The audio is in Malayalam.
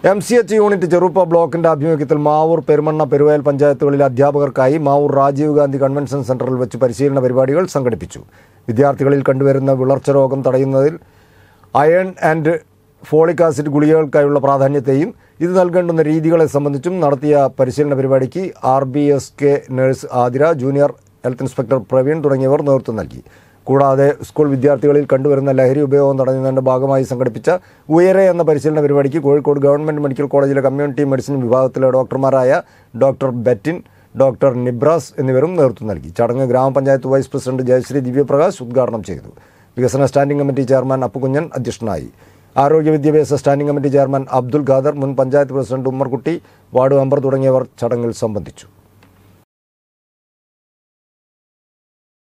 എം സി എച്ച് യൂണിറ്റ് ചെറുപ്പ ബ്ലോക്കിന്റെ ആഭിമുഖ്യത്തിൽ മാവൂർ പെരുമണ്ണ പെരുവയൽ പഞ്ചായത്തുകളിലെ അധ്യാപകർക്കായി മാവൂർ രാജീവ് ഗാന്ധി കൺവെൻഷൻ സെന്ററിൽ വെച്ച് പരിശീലന പരിപാടികൾ സംഘടിപ്പിച്ചു വിദ്യാർത്ഥികളിൽ കണ്ടുവരുന്ന വിളർച്ച രോഗം തടയുന്നതിൽ അയൺ ആൻഡ് ഫോളിക് ആസിഡ് ഗുളികകൾക്കായുള്ള പ്രാധാന്യത്തെയും ഇത് നൽകേണ്ടുന്ന രീതികളെ സംബന്ധിച്ചും നടത്തിയ പരിശീലന പരിപാടിക്ക് R B S K nurse Athira junior health inspector Praveen തുടങ്ങിയവർ നേതൃത്വം നൽകി കൂടാതെ സ്കൂൾ വിദ്യാർത്ഥികളിൽ കണ്ടുവരുന്ന ലഹരി ഉപയോഗം തടയുന്നതിന്റെ ഭാഗമായി സംഘടിപ്പിച്ച ഉയരെ എന്ന പരിശീലന പരിപാടിക്ക് കോഴിക്കോട് ഗവൺമെന്റ് മെഡിക്കൽ കോളേജിലെ കമ്മ്യൂണിറ്റി മെഡിസിൻ വിഭാഗത്തിലെ ഡോക്ടർമാരായ ഡോക്ടർ ബെറ്റിൻ ഡോക്ടർ നിബ്രാസ് എന്നിവരും നേതൃത്വം നൽകി ചടങ്ങ് ഗ്രാമപഞ്ചായത്ത് വൈസ് പ്രസിഡന്റ് ജയശ്രീ ദിവ്യപ്രകാശ് ഉദ്ഘാടനം ചെയ്തു വികസന സ്റ്റാൻഡിംഗ് കമ്മിറ്റി ചെയർമാൻ അപ്പുകുഞ്ഞൻ അധ്യക്ഷനായി ആരോഗ്യ വിദ്യാഭ്യാസ standing committee chairman Abdul Khader മുൻ panchayat president Ummerkutty ward member തുടങ്ങിയവർ ചടങ്ങിൽ സംബന്ധിച്ചു